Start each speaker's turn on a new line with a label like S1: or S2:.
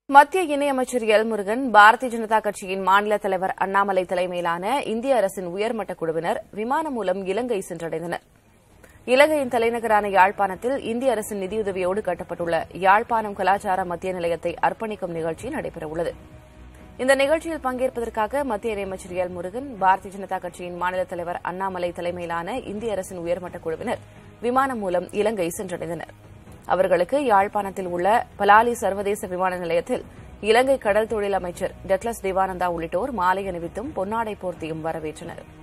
S1: மத்திய இணையமைச்சர் எல் முருகன் பாரதிய ஜனதா கட்சியின் மாநில தலைவர் அண்ணாமலை தலைமையிலான இந்திய அரசின் உயர்மட்ட குழுவினர் விமானம் மூலம் இலங்கை சென்றடைந்தனர் இலங்கையின் தலைநகரான யாழ்ப்பாணத்தில் இந்திய அரசின் நிதியுதவியோடு கட்டப்பட்டுள்ள யாழ்ப்பாணம் கலாச்சார மத்திய நிலையத்தை அர்ப்பணிக்கும் நிகழ்ச்சி நடைபெறவுள்ளது இந்த நிகழ்ச்சியில் பங்கேற்பதற்காக மத்திய இணையமைச்சர் எல் முருகன் பாரதிய ஜனதா கட்சியின் மாநில தலைவர் அண்ணாமலை தலைமையிலான இந்திய அரசின் உயர்மட்ட குழுவினர் விமானம் மூலம் இலங்கை சென்றடைந்தனர் அவர்களுக்கு யாழ்ப்பாணத்தில் உள்ள பலாலி சர்வதேச விமான நிலையத்தில் இலங்கை கடல் தொழில் அமைச்சர் டக்ளஸ் தேவானந்தா உள்ளிட்டோர் மாலை அணிவித்தும் பொன்னாடை போர்த்தியும் வரவேற்றனர்